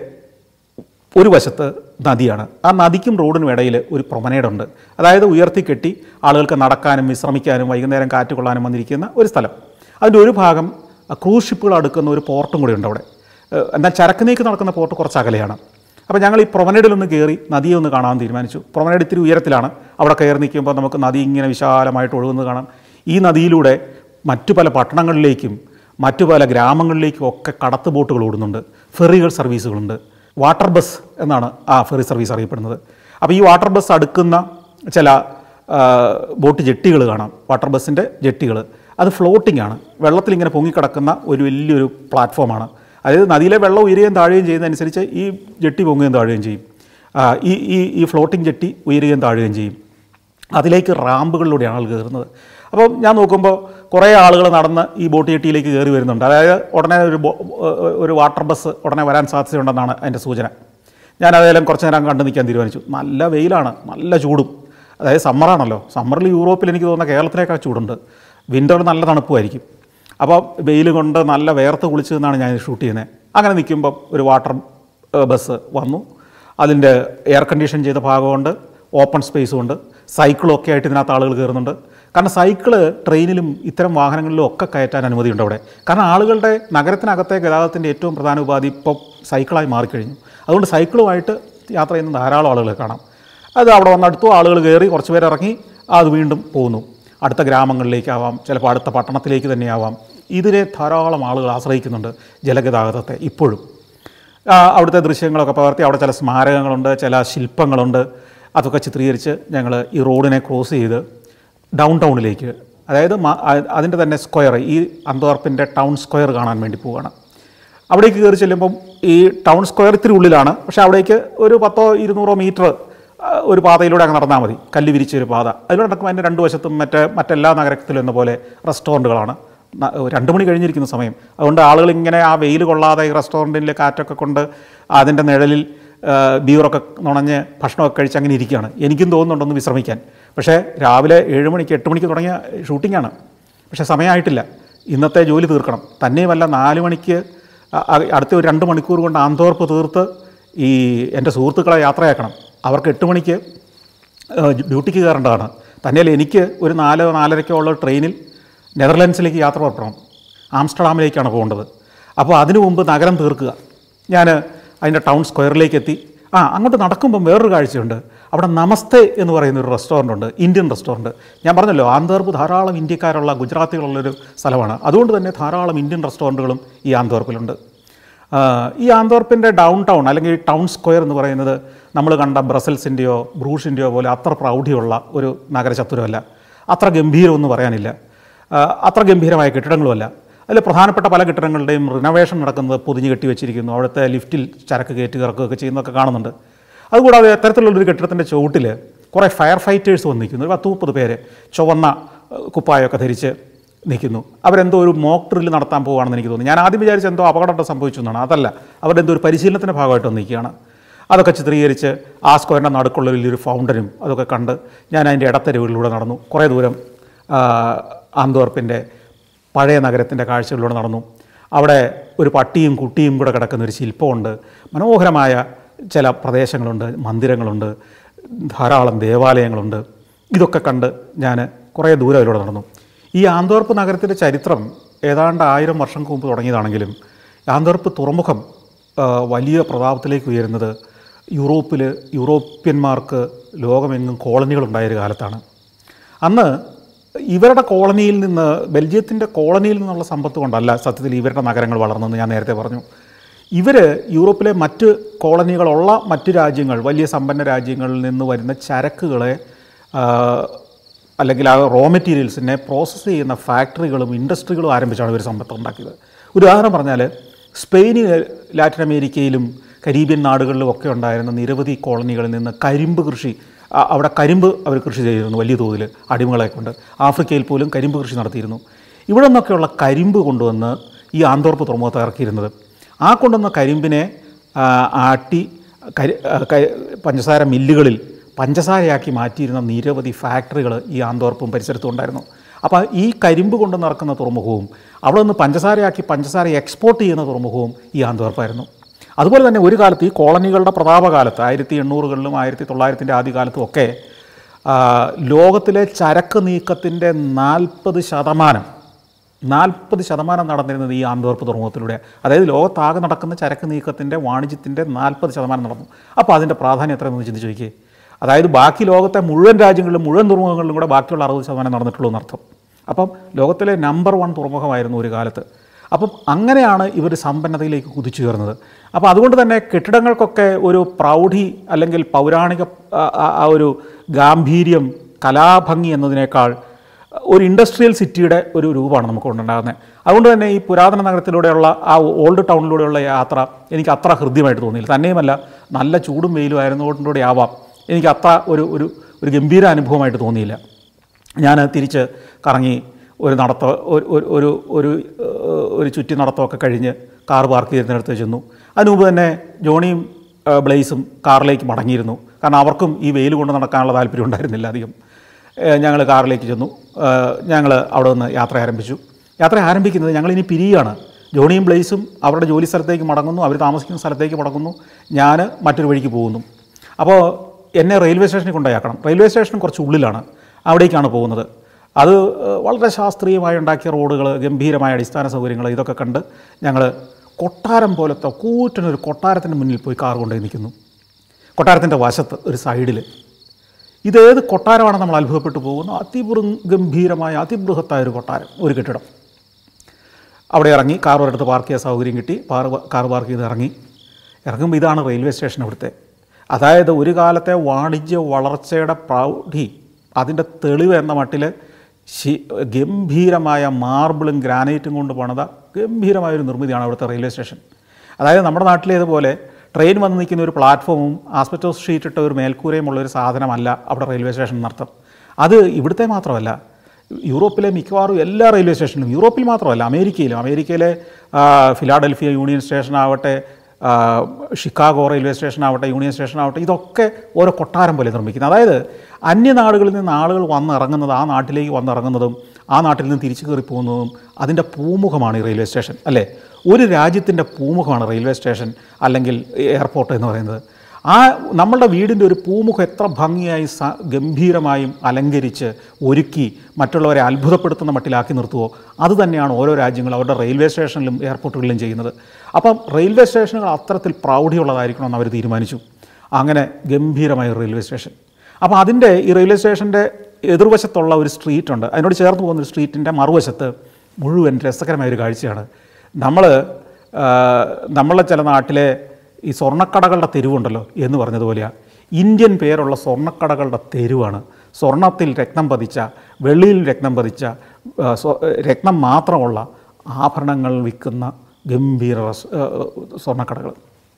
ഒരു വശത്ത് നദിയാണ് ആ നദിക്കും റോഡിനും ഇടയിൽ ഒരു പ്രൊമനേഡുണ്ട് അതായത് ഉയർത്തി കെട്ടി ആളുകൾക്ക് നടക്കാനും വിശ്രമിക്കാനും വൈകുന്നേരം കാറ്റ് കൊള്ളാനും വന്നിരിക്കുന്ന ഒരു സ്ഥലം അതിൻ്റെ ഒരു ഭാഗം ക്രൂസ് ഷിപ്പുകൾ അടുക്കുന്ന ഒരു പോർട്ടും കൂടി ഉണ്ട് അവിടെ ഏഹ് എന്നാൽ ചരക്ക് നീക്ക് നടക്കുന്ന പോർട്ട് കുറച്ച് അകലെയാണ് അപ്പോൾ ഞങ്ങൾ ഈ പ്രൊമനേഡിലൊന്ന് കയറി നദിയെ ഒന്ന് കാണാൻ തീരുമാനിച്ചു പ്രൊമനേഡ് ഇത്തിരി ഉയരത്തിലാണ് അവിടെ കയറി നിൽക്കുമ്പോൾ നമുക്ക് നദി ഇങ്ങനെ വിശാലമായിട്ട് ഒഴുകുന്നത് കാണാം ഈ നദിയിലൂടെ മറ്റു പല പട്ടണങ്ങളിലേക്കും മറ്റു പല ഗ്രാമങ്ങളിലേക്കും ഒക്കെ കടത്ത് ബോട്ടുകൾ ഓടുന്നുണ്ട് ഫെറികൾ സർവീസുകളുണ്ട് വാട്ടർ ബസ് എന്നാണ് ആ ഫെറി സർവീസ് അറിയപ്പെടുന്നത് അപ്പോൾ ഈ വാട്ടർ ബസ് അടുക്കുന്ന ചില ആ, ബോട്ട് ജെട്ടികൾ കാണാം വാട്ടർ ബസ്സിൻ്റെ ജെട്ടികൾ അത് ഫ്ലോട്ടിംഗ് ആണ് വെള്ളത്തിൽ ഇങ്ങനെ പൊങ്ങിക്കിടക്കുന്ന ഒരു വലിയൊരു പ്ലാറ്റ്ഫോമാണ് അതായത് നദിയിലെ വെള്ളം ഉയരുകയും താഴുകയും ചെയ്യുന്നതനുസരിച്ച് ഈ ജെട്ടി പൊങ്ങുകയും താഴുകയും ചെയ്യും ആ, ഈ ഈ ഈ ഫ്ലോട്ടിംഗ് ജെട്ടി ഉയരുകയും താഴുകയും ചെയ്യും അതിലേക്ക് റാമ്പുകളിലൂടെയാണ് ആൾ കയറുന്നത് അപ്പം ഞാൻ നോക്കുമ്പോൾ കുറേ ആളുകൾ നടന്ന് ഈ ബോട്ട് ജെട്ടിയിലേക്ക് കയറി വരുന്നുണ്ട് അതായത് ഉടനെ ഒരു ബോ- ഒരു വാട്ടർ ബസ് ഉടനെ വരാൻ സാധ്യതയുണ്ടെന്നാണ് അതിൻ്റെ സൂചന ഞാൻ അതെല്ലാം കുറച്ച് നേരം കണ്ടു നിൽക്കാൻ തീരുമാനിച്ചു നല്ല വെയിലാണ് നല്ല ചൂടും അതായത് സമ്മറാണല്ലോ സമ്മറിൽ യൂറോപ്പിൽ എനിക്ക് തോന്നുന്ന കേരളത്തിനേക്കാൾ ചൂടുണ്ട് വിൻ്ററിൽ നല്ല തണുപ്പുമായിരിക്കും അപ്പോൾ വെയിൽ കൊണ്ട് നല്ല വേർത്ത് കുളിച്ച് നിന്നാണ് ഞാൻ ഷൂട്ട് ചെയ്യുന്നത് അങ്ങനെ നിൽക്കുമ്പം ഒരു വാട്ടർ ഏഹ്, ബസ് വന്നു അതിൻ്റെ എയർ കണ്ടീഷൻ ചെയ്ത ഭാഗമുണ്ട് ഓപ്പൺ സ്പേസും ഉണ്ട് സൈക്കിളും ഒക്കെ ആയിട്ട് ഇതിനകത്ത് ആളുകൾ കയറുന്നുണ്ട് കാരണം സൈക്കിള് ട്രെയിനിലും ഇത്തരം വാഹനങ്ങളിലും ഒക്കെ കയറ്റാൻ അനുമതിയുണ്ട് അവിടെ കാരണം ആളുകളുടെ നഗരത്തിനകത്തെ ഗതാഗതത്തിൻ്റെ ഏറ്റവും പ്രധാന ഉപാധി ഇപ്പോൾ സൈക്കിളായി മാറിക്കഴിഞ്ഞു അതുകൊണ്ട് സൈക്കിളുമായിട്ട് യാത്ര ചെയ്യുന്ന ധാരാളം ആളുകളെ കാണാം അത് അവിടെ വന്നെടുത്തു ആളുകൾ കയറി കുറച്ച് പേര് ഇറങ്ങി അത് വീണ്ടും പോകുന്നു അടുത്ത ഗ്രാമങ്ങളിലേക്കാവാം ചിലപ്പോൾ അടുത്ത പട്ടണത്തിലേക്ക് തന്നെയാവാം ഇതിനെ ധാരാളം ആളുകൾ ആശ്രയിക്കുന്നുണ്ട് ജലഗതാഗതത്തെ ഇപ്പോഴും ആ, അവിടുത്തെ ദൃശ്യങ്ങളൊക്കെ പകർത്തി അവിടെ ചില സ്മാരകങ്ങളുണ്ട് ചില ശില്പങ്ങളുണ്ട് അതൊക്കെ ചിത്രീകരിച്ച് ഞങ്ങൾ ഈ റോഡിനെ ക്രോസ് ചെയ്ത് ഡൗൺ ടൗണിലേക്ക് അതായത് മ- അ- അതിൻ്റെ തന്നെ സ്ക്വയർ ഈ അന്തോർപ്പിൻ്റെ ടൗൺ സ്ക്വയർ കാണാൻ വേണ്ടി പോവുകയാണ് അവിടേക്ക് കയറി ചെല്ലുമ്പം ഈ ടൗൺ സ്ക്വയർ ഇത്തിരി ഉള്ളിലാണ് പക്ഷേ അവിടേക്ക് ഒരു പത്തോ ഇരുന്നൂറോ മീറ്റർ ഒരു പാതയിലൂടെ അങ്ങ് നടന്നാൽ മതി കല്ല് വിരിച്ച ഒരു പാത അതിലൂടെ നടക്കുമ്പോൾ അതിൻ്റെ രണ്ട് വശത്തും മറ്റേ മറ്റെല്ലാ നഗരത്തിലും എന്ന പോലെ റെസ്റ്റോറൻറ്റുകളാണ് ന- രണ്ട് മണി കഴിഞ്ഞിരിക്കുന്ന സമയം അതുകൊണ്ട് ആളുകൾ ഇങ്ങനെ ആ വെയിൽ കൊള്ളാതെ ഈ റെസ്റ്റോറൻറ്റിലെ കാറ്റൊക്കെ കൊണ്ട് അതിൻ്റെ നിഴലിൽ ആ, ബീറൊക്കെ നുണഞ്ഞ് ഭക്ഷണമൊക്കെ കഴിച്ച് അങ്ങനെ ഇരിക്കുകയാണ് എനിക്കും തോന്നുന്നുണ്ടൊന്ന് വിശ്രമിക്കാൻ പക്ഷേ രാവിലെ ഏഴ് മണിക്ക് എട്ട് മണിക്ക് തുടങ്ങിയ ഷൂട്ടിങ്ങാണ് പക്ഷേ സമയമായിട്ടില്ല ഇന്നത്തെ ജോലി തീർക്കണം തന്നെയുമല്ല നാല് മണിക്ക് അ- അ- അടുത്ത ഒരു രണ്ട് മണിക്കൂർ കൊണ്ട് ആന്തോർപ്പ് തീർത്ത് ഈ എൻ്റെ സുഹൃത്തുക്കളെ യാത്രയാക്കണം അവർക്ക് എട്ട് മണിക്ക് ഏഹ് ഡ്യൂട്ടിക്ക് കയറേണ്ടതാണ് തന്നെയല്ല എനിക്ക് ഒരു നാലോ നാലരയ്ക്കോ ഉള്ള ട്രെയിനിൽ നെതർലാൻഡ്സിലേക്ക് യാത്ര പുറപ്പെടണം ആംസ്റ്റർഡാമിലേക്കാണ് പോകേണ്ടത് അപ്പോൾ അതിനു മുമ്പ് നഗരം തീർക്കുക ഞാൻ അതിൻ്റെ ടൗൺ സ്ക്വയറിലേക്ക് എത്തി ആ അങ്ങോട്ട് നടക്കുമ്പം വേറൊരു കാഴ്ചയുണ്ട് അവിടെ നമസ്തേ എന്ന് പറയുന്ന ഒരു റെസ്റ്റോറൻ്റ് ഉണ്ട് ഇന്ത്യൻ റെസ്റ്റോറൻറ്റ് ഞാൻ പറഞ്ഞല്ലോ ആന്തോർപ്പ് ധാരാളം ഇന്ത്യക്കാരുള്ള ഗുജറാത്തികളുള്ളൊരു സ്ഥലമാണ് അതുകൊണ്ട് തന്നെ ധാരാളം ഇന്ത്യൻ റെസ്റ്റോറൻറ്റുകളും ഈ ആന്തോർപ്പിലുണ്ട് ആ, ഈ ആന്തോർപ്പിൻ്റെ ഡൗൺ ടൗൺ അല്ലെങ്കിൽ ടൗൺ സ്ക്വയർ എന്ന് പറയുന്നത് നമ്മൾ കണ്ട ബ്രസൽസിൻ്റെയോ ബ്രൂഷിൻ്റെയോ പോലെ അത്ര പ്രൗഢിയുള്ള ഒരു നഗരചത്തുരമല്ല അത്ര ഗംഭീരമൊന്നും പറയാനില്ല ആ, അത്ര ഗംഭീരമായ കെട്ടിടങ്ങളുമല്ല അതിൽ പ്രധാനപ്പെട്ട പല കെട്ടിടങ്ങളുടെയും റിനോവേഷൻ നടക്കുന്നത് പൊതിഞ്ഞ് കെട്ടി വെച്ചിരിക്കുന്നു അവിടുത്തെ ലിഫ്റ്റിൽ ചരക്ക് കയറ്റി ഇറക്കുകയൊക്കെ ചെയ്യുന്നതൊക്കെ കാണുന്നുണ്ട് അതുകൂടാതെ അത്തരത്തിലുള്ളൊരു കെട്ടിടത്തിൻ്റെ ചുവട്ടിൽ കുറേ ഫയർ ഫൈറ്റേഴ്സ് വന്ന് നിൽക്കുന്നു ഒരു പത്ത് മുപ്പത് പേര് ചുവന്ന ഏഹ്, കുപ്പായമൊക്കെ ധരിച്ച് നിൽക്കുന്നു അവരെന്തോ ഒരു മോക്ക് ഡ്രില്ല് നടത്താൻ പോകുകയാണെന്ന് എനിക്ക് തോന്നുന്നു ഞാൻ ആദ്യം വിചാരിച്ച എന്തോ അപകടം സംഭവിച്ചു എന്നാണ് അതല്ല അവരുടെ എന്തോ ഒരു പരിശീലനത്തിൻ്റെ ഭാഗമായിട്ട് വന്ന് നിൽക്കുകയാണ് അതൊക്കെ ചിത്രീകരിച്ച് ആ സ്ക്വയറിൻ്റെ നടുക്കുള്ള വലിയൊരു ഫൗണ്ടനും അതൊക്കെ കണ്ട് ഞാൻ അതിൻ്റെ ഇടത്തെരുവിലൂടെ നടന്നു കുറേ ദൂരം ആ, ആന്തോർപ്പിൻ്റെ പഴയ നഗരത്തിൻ്റെ കാഴ്ചകളിലൂടെ നടന്നു അവിടെ ഒരു പട്ടിയും കുട്ടിയും കൂടെ കിടക്കുന്ന ഒരു ശില്പമുണ്ട് മനോഹരമായ ചില പ്രദേശങ്ങളുണ്ട് മന്ദിരങ്ങളുണ്ട് ധാരാളം ദേവാലയങ്ങളുണ്ട് ഇതൊക്കെ കണ്ട് ഞാൻ കുറേ ദൂരം അതിലൂടെ നടന്നു ഈ ആന്തോർപ്പ് നഗരത്തിൻ്റെ ചരിത്രം ഏതാണ്ട് ആയിരം വർഷങ്ങൾക്ക് മുമ്പ് തുടങ്ങിയതാണെങ്കിലും ആന്തോർപ്പ് തുറമുഖം ആ, വലിയ പ്രതാപത്തിലേക്ക് ഉയരുന്നത് യൂറോപ്പിൽ യൂറോപ്യന്മാർക്ക് ലോകമെങ്ങും കോളനികളുണ്ടായൊരു കാലത്താണ് അന്ന് ഇവരുടെ കോളനിയിൽ നിന്ന് ബെൽജിയത്തിൻ്റെ കോളനിയിൽ നിന്നുള്ള സമ്പത്ത് കൊണ്ടല്ല സത്യത്തിൽ ഇവരുടെ നഗരങ്ങൾ വളർന്നതെന്ന് ഞാൻ നേരത്തെ പറഞ്ഞു ഇവർ യൂറോപ്പിലെ മറ്റ് കോളനികളുള്ള മറ്റ് രാജ്യങ്ങൾ വലിയ സമ്പന്ന രാജ്യങ്ങളിൽ നിന്ന് വരുന്ന ചരക്കുകളെ ആ, അല്ലെങ്കിൽ ആ റോ മെറ്റീരിയൽസിനെ പ്രോസസ്സ് ചെയ്യുന്ന ഫാക്ടറികളും ഇൻഡസ്ട്രികളും ആരംഭിച്ചാണ് ഇവർ സമ്പത്ത് ഉണ്ടാക്കിയത് ഉദാഹരണം പറഞ്ഞാൽ സ്പെയിന് ലാറ്റിൻ അമേരിക്കയിലും കരീബിയൻ നാടുകളിലും ഒക്കെ ഉണ്ടായിരുന്ന നിരവധി കോളനികളിൽ നിന്ന് കരിമ്പ് കൃഷി ആ, അവിടെ കരിമ്പ് അവർ കൃഷി ചെയ്തിരുന്നു വലിയ തോതിൽ അടിമകളെ കൊണ്ട് ആഫ്രിക്കയിൽ പോലും കരിമ്പ് കൃഷി നടത്തിയിരുന്നു ഇവിടെ നിന്നൊക്കെയുള്ള കരിമ്പ് കൊണ്ടുവന്ന് ഈ ആന്തോർപ്പ് തുറമുഖത്ത് ഇറക്കിയിരുന്നത് ആ കൊണ്ടുവന്ന കരിമ്പിനെ ആ, ആട്ടി കരി ആ, ക- പഞ്ചസാര മില്ലുകളിൽ പഞ്ചസാരയാക്കി മാറ്റിയിരുന്ന നിരവധി ഫാക്ടറികൾ ഈ ആന്തോർപ്പും പരിസരത്തും ഉണ്ടായിരുന്നു അപ്പോൾ ഈ കരിമ്പ് കൊണ്ട് നടക്കുന്ന തുറമുഖവും അവിടെ നിന്ന് പഞ്ചസാരയാക്കി പഞ്ചസാര എക്സ്പോർട്ട് ചെയ്യുന്ന തുറമുഖവും ഈ ആന്തോർപ്പായിരുന്നു അതുപോലെ തന്നെ ഒരു കാലത്ത് ഈ കോളനികളുടെ പ്രതാപകാലത്ത് ആയിരത്തി എണ്ണൂറുകളിലും ആയിരത്തി തൊള്ളായിരത്തിൻ്റെ ആദ്യകാലത്തും ഒക്കെ ആ, ലോകത്തിലെ ചരക്ക് നീക്കത്തിൻ്റെ നാൽപ്പത് ശതമാനം നാൽപ്പത് ശതമാനം നടന്നിരുന്നത് ഈ ആന്തോർപ്പ് തുറമുഖത്തിലൂടെ അതായത് ലോകത്താകെ നടക്കുന്ന ചരക്ക് നീക്കത്തിൻ്റെ വാണിജ്യത്തിൻ്റെ നാൽപ്പത് ശതമാനം നടന്നു അപ്പോൾ അതിൻ്റെ പ്രാധാന്യം എത്രയെന്ന് ചിന്തിച്ച് നോക്കിയേ അതായത് ബാക്കി ലോകത്തെ മുഴുവൻ രാജ്യങ്ങളിലും മുഴുവൻ തുറമുഖങ്ങളിലും കൂടെ ബാക്കിയുള്ള അറുപത് ശതമാനം നടന്നിട്ടുള്ളൂ എന്നർത്ഥം അപ്പം ലോകത്തിലെ നമ്പർ വൺ തുറമുഖമായിരുന്നു ഒരു കാലത്ത് അപ്പം അങ്ങനെയാണ് ഇവർ സമ്പന്നതയിലേക്ക് കുതിച്ചുയർന്നത് അപ്പോൾ അതുകൊണ്ട് തന്നെ കെട്ടിടങ്ങൾക്കൊക്കെ ഒരു പ്രൗഢി അല്ലെങ്കിൽ പൗരാണിക ആ, ആ, ആ ഒരു ഗാംഭീര്യം കലാഭംഗി എന്നതിനേക്കാൾ ഒരു ഇൻഡസ്ട്രിയൽ സിറ്റിയുടെ ഒരു രൂപമാണ് നമുക്ക് കൊണ്ടുണ്ടാകുന്നത് അതുകൊണ്ട് തന്നെ ഈ പുരാതന നഗരത്തിലൂടെയുള്ള ആ ഓൾഡ് ടൗണിലൂടെയുള്ള യാത്ര എനിക്ക് അത്ര ഹൃദ്യമായിട്ട് തോന്നിയില്ല തന്നെയുമല്ല നല്ല ചൂടും വെയിലും ആയിരുന്നുകൊണ്ടുകൂടെ ആവാം എനിക്ക് അത്ര ഒരു ഒരു ഒരു ഗംഭീര അനുഭവമായിട്ട് തോന്നിയില്ല ഞാൻ തിരിച്ച് കറങ്ങി ഒരു നടത്ത ഒരു ഒരു- ഒരു ഒരു ഏഹ്, ഒരു ചുറ്റി നടത്തമൊക്കെ കഴിഞ്ഞ് കാർ പാർക്ക് ചെയ്തിരുന്നിടത്ത് ചെന്നു അതിന് മുമ്പ് തന്നെ ജോണിയും ഏഹ്, ബ്ലെയ്സും കാറിലേക്ക് മടങ്ങിയിരുന്നു കാരണം അവർക്കും ഈ വെയിൽ കൊണ്ട് നടക്കാനുള്ള താല്പര്യം ഉണ്ടായിരുന്നില്ല അധികം ഞങ്ങൾ കാറിലേക്ക് ചെന്നു ഞങ്ങൾ അവിടെ നിന്ന് യാത്ര ആരംഭിച്ചു യാത്ര ആരംഭിക്കുന്നത് ഞങ്ങളിനി പിരിയാണ് ജോണിയും ബ്ലെയ്സും അവരുടെ ജോലി സ്ഥലത്തേക്ക് മടങ്ങുന്നു അവർ താമസിക്കുന്ന സ്ഥലത്തേക്ക് മടങ്ങുന്നു ഞാൻ മറ്റൊരു വഴിക്ക് പോകുന്നു അപ്പോൾ എന്നെ റെയിൽവേ സ്റ്റേഷനിൽ കൊണ്ടുപോയാക്കണം റെയിൽവേ സ്റ്റേഷൻ കുറച്ച് ഉള്ളിലാണ് അവിടേക്കാണ് പോകുന്നത് അത് ഏഹ്, വളരെ ശാസ്ത്രീയമായി ഉണ്ടാക്കിയ റോഡുകൾ ഗംഭീരമായ അടിസ്ഥാന സൗകര്യങ്ങൾ ഇതൊക്കെ കണ്ട് ഞങ്ങൾ കൊട്ടാരം പോലത്തെ കൂറ്റനൊരു കൊട്ടാരത്തിൻ്റെ മുന്നിൽ പോയി കാർ കൊണ്ടുപോയി നിൽക്കുന്നു കൊട്ടാരത്തിൻ്റെ വശത്ത് ഒരു സൈഡിൽ ഇതേത് കൊട്ടാരമാണെന്ന് നമ്മൾ അത്ഭുതപ്പെട്ടു പോകുന്നു അതിബൃ ഗംഭീരമായ അതിബൃഹത്തായ ഒരു കൊട്ടാരം ഒരു കെട്ടിടം അവിടെ ഇറങ്ങി കാർ ഒരിടത്ത് പാർക്ക് ചെയ്യാൻ സൗകര്യം കിട്ടി കാർ കാർ പാർക്ക് ചെയ്ത് ഇറങ്ങി ഇറങ്ങുമ്പോൾ ഇതാണ് റെയിൽവേ സ്റ്റേഷൻ ഇവിടുത്തെ അതായത് ഒരു കാലത്തെ വാണിജ്യ വളർച്ചയുടെ പ്രൗഢി അതിൻ്റെ തെളിവ് എന്ന മട്ടിൽ ശി ഗംഭീരമായ മാർബിളും ഗ്രാനൈറ്റും കൊണ്ട് പണിത ഗംഭീരമായ ഒരു നിർമ്മിതിയാണ് അവിടുത്തെ റെയിൽവേ സ്റ്റേഷൻ അതായത് നമ്മുടെ നാട്ടിലേതുപോലെ ട്രെയിൻ വന്ന് നിൽക്കുന്ന ഒരു പ്ലാറ്റ്ഫോമും ആസ്പെറ്റോസ് ഷീറ്റ് ഇട്ട ഒരു മേൽക്കൂരയും ഉള്ള ഒരു സാധനമല്ല അവിടെ റെയിൽവേ സ്റ്റേഷൻ എന്നർത്ഥം അത് ഇവിടുത്തെ മാത്രമല്ല യൂറോപ്പിലെ മിക്കവാറും എല്ലാ റെയിൽവേ സ്റ്റേഷനിലും യൂറോപ്പിൽ മാത്രമല്ല അമേരിക്കയിലും അമേരിക്കയിലെ ആ, ഫിലാഡൽഫിയ യൂണിയൻ സ്റ്റേഷൻ ആവട്ടെ ആ, ഷിക്കാഗോ റെയിൽവേ സ്റ്റേഷൻ ആവട്ടെ യൂണിയൻ സ്റ്റേഷൻ ആവട്ടെ ഇതൊക്കെ ഓരോ കൊട്ടാരം പോലെ നിർമ്മിക്കുന്നത് അതായത് അന്യനാടുകളിൽ നിന്ന് ആളുകൾ വന്നിറങ്ങുന്നത് ആ നാട്ടിലേക്ക് വന്നിറങ്ങുന്നതും ആ നാട്ടിൽ നിന്ന് തിരിച്ചു കയറി പോകുന്നതും അതിൻ്റെ പൂമുഖമാണ് ഈ റെയിൽവേ സ്റ്റേഷൻ അല്ലേ ഒരു രാജ്യത്തിൻ്റെ പൂമുഖമാണ് റെയിൽവേ സ്റ്റേഷൻ അല്ലെങ്കിൽ എയർപോർട്ട് എന്ന് പറയുന്നത് ആ നമ്മളുടെ വീടിൻ്റെ ഒരു പൂമുഖം എത്ര ഭംഗിയായി സ ഗംഭീരമായും അലങ്കരിച്ച് ഒരുക്കി മറ്റുള്ളവരെ അത്ഭുതപ്പെടുത്തുന്ന മട്ടിലാക്കി നിർത്തുവോ അത് തന്നെയാണ് ഓരോ രാജ്യങ്ങളും അവരുടെ റെയിൽവേ സ്റ്റേഷനിലും എയർപോർട്ടുകളിലും ചെയ്യുന്നത് അപ്പം റെയിൽവേ സ്റ്റേഷനുകൾ അത്തരത്തിൽ പ്രൗഢിയുള്ളതായിരിക്കണമെന്ന് അവർ തീരുമാനിച്ചു അങ്ങനെ ഗംഭീരമായ ഒരു റെയിൽവേ സ്റ്റേഷൻ അപ്പോൾ അതിൻ്റെ ഈ റെയിൽവേ സ്റ്റേഷൻ്റെ എതിർവശത്തുള്ള ഒരു സ്ട്രീറ്റ് ഉണ്ട് അതിനോട് ചേർന്ന് പോകുന്ന ഒരു സ്ട്രീറ്റിൻ്റെ മറുവശത്ത് മുഴുവൻ രസകരമായ ഒരു കാഴ്ചയാണ് നമ്മൾ നമ്മളെ ചില നാട്ടിലെ ഈ സ്വർണ്ണക്കടകളുടെ തെരുവുണ്ടല്ലോ എന്ന് പറഞ്ഞതുപോലെയാണ് ഇന്ത്യൻ പേരുള്ള സ്വർണ്ണക്കടകളുടെ തെരുവാണ് സ്വർണത്തിൽ രക്തം പതിച്ച വെള്ളിയിൽ രക്തം പതിച്ച ആ, സ്വ- രക്തം മാത്രമുള്ള ആഭരണങ്ങൾ വിൽക്കുന്ന ഗംഭീര റസ്- ആ, സ്വർണ്ണക്കടകൾ